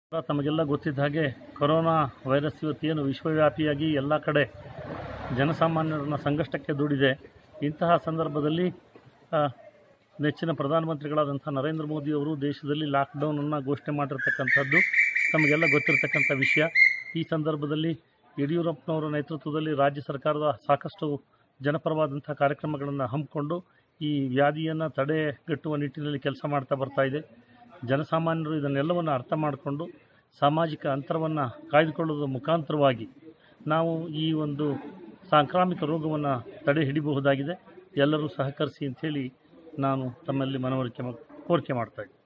ತಮಗೆಲ್ಲ ಗೊತ್ತಿದ್ದ ಹಾಗೆ ಕೊರೋನಾ ವೈರಸ್ ಇವತ್ತೇನು ವಿಶ್ವವ್ಯಾಪಿಯಾಗಿ ಎಲ್ಲ ಕಡೆ ಜನಸಾಮಾನ್ಯರನ್ನ ಸಂಕಷ್ಟಕ್ಕೆ ದೂಡಿದೆ ಇಂತಹ ಸಂದರ್ಭದಲ್ಲಿ ಆ, ನೆಚ್ಚಿನ ಪ್ರಧಾನಮಂತ್ರಿಗಳಾದಂಥ ನರೇಂದ್ರ ಮೋದಿಯವರು ದೇಶದಲ್ಲಿ ಲಾಕ್ಡೌನನ್ನು ಘೋಷಣೆ ಮಾಡಿರ್ತಕ್ಕಂಥದ್ದು ತಮಗೆಲ್ಲ ಗೊತ್ತಿರತಕ್ಕಂಥ ವಿಷಯ ಈ ಸಂದರ್ಭದಲ್ಲಿ ಯಡಿಯೂರಪ್ಪನವರ ನೇತೃತ್ವದಲ್ಲಿ ರಾಜ್ಯ ಸರ್ಕಾರದ ಸಾಕಷ್ಟು ಜನಪರವಾದಂಥ ಕಾರ್ಯಕ್ರಮಗಳನ್ನು ಹಮ್ಮಿಕೊಂಡು ಈ ವ್ಯಾಧಿಯನ್ನು ತಡೆಗಟ್ಟುವ ನಿಟ್ಟಿನಲ್ಲಿ ಕೆಲಸ ಮಾಡ್ತಾ ಬರ್ತಾ ಇದೆ ಜನಸಾಮಾನ್ಯರು ಇದನ್ನೆಲ್ಲವನ್ನು ಅರ್ಥ ಮಾಡಿಕೊಂಡು ಸಾಮಾಜಿಕ ಅಂತರವನ್ನು ಕಾಯ್ದುಕೊಳ್ಳುವುದರ ಮುಖಾಂತರವಾಗಿ ನಾವು ಈ ಒಂದು ಸಾಂಕ್ರಾಮಿಕ ರೋಗವನ್ನು ತಡೆ ಹಿಡಿಬಹುದಾಗಿದೆ ಎಲ್ಲರೂ ಸಹಕರಿಸಿ ಅಂಥೇಳಿ ನಾನು ತಮ್ಮಲ್ಲಿ ಮನವರಿಕೆ ಮಾ- ಕೋರಿಕೆ ಮಾಡ್ತಾ ಇದ್ದೀನಿ